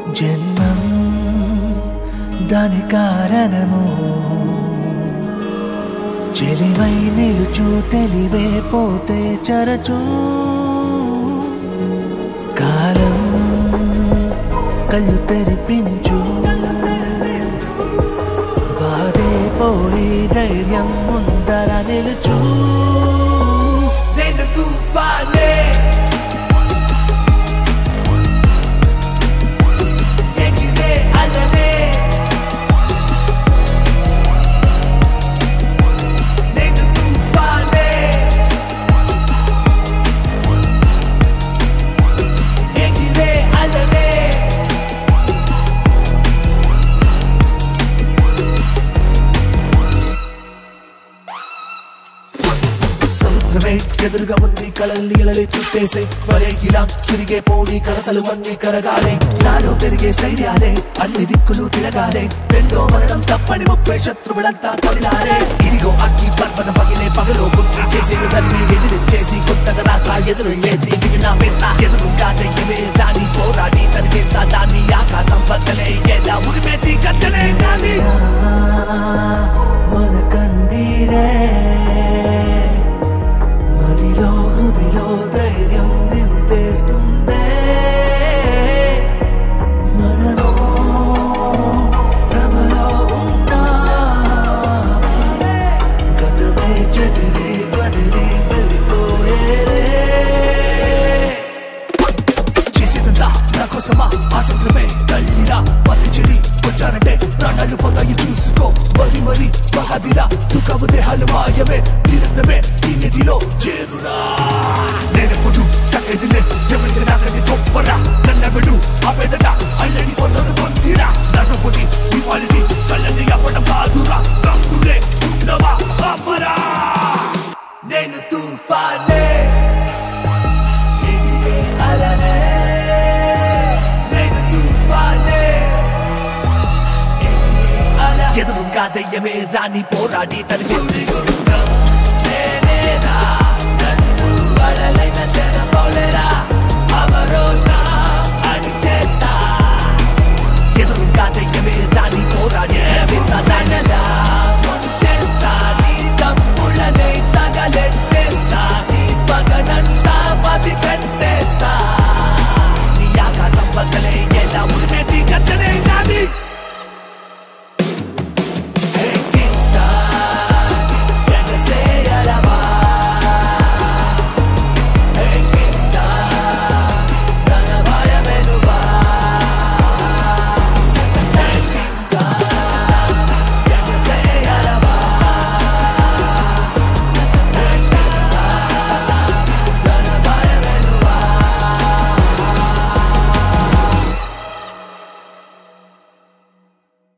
జన్మం దాని కారణము చెలివై నిలుచు తెలివే పోతే చరచు కాలం కళ్ళు తెరిపించు బాధే పోయి ధైర్యం ముందర నిలుచు నేను తుఫానే ఎగిరే అలనే నేను తుఫానే ఎగిరే అలనే సముద్రమే ఎదురుగా ఉంది కళల్ని ఎలలే చుట్టేసే వరే ఇలా తిరిగే పోని కడతలు అన్ని కరగాలే నాలో పెరిగే శైర్యాలే అన్ని దిక్కులు తిరగాలే రెండో మరణం తప్పని ముప్పై శత్రువులంతా తొలిలారే ఇదిగో అగ్గి పర్వతం పగిలే పగలో బుద్ధి చేసి దాన్ని ఎదిరించేసి కొత్తగా రాసా ఎదురు వేసి దిగిన వేస్తా ఎదురుగా దెయ్యమే దాన్ని పోరాడి తరిగేస్తా దాన్ని ఆకాశం బద్దలే ఎలా ఉరిమేటి గద్దలే నాది మన కన్నీరే మదిలో హృదిలో ధైర్యం నింపేస్తుందే మనమో భ్రమలో ఉన్నా గతమే చెదిరి వదిలి వెళ్ళిపోయేదే చేసేదంతా నా కోసమా ఆసక్రమే తల్లిరా పతి చెడి వచ్చారంటే ప్రాణాలు పోతాయి చూసుకో మరి మరి మహాదిలా దుఃఖము దేహాలు మాయమే నిరంతరమే దీనిలో చేరురా నేనెప్పుడు చక్కదిలే ఎవరికి నాకది గొప్పరా నన్నెవడు ఆపేదట అల్లడి పొందరు పొందిరా నాతో పొడి ఇవాళని కళ్ళని అవ్వడం కాదురా కప్పుడే ఉండవా అమ్మరా నేను తుఫానే ఎగిరే అలనే నేను తుఫానే ఎగిరే అల ఎదురుగా దయ్యమే రాని పోరాడి తలిసి నేనేరా నన్ను అలలైన చెరపోలేరా అవరోధా అని చేస్తా ఎదురుగా దయ్యమే రాని పోరాడి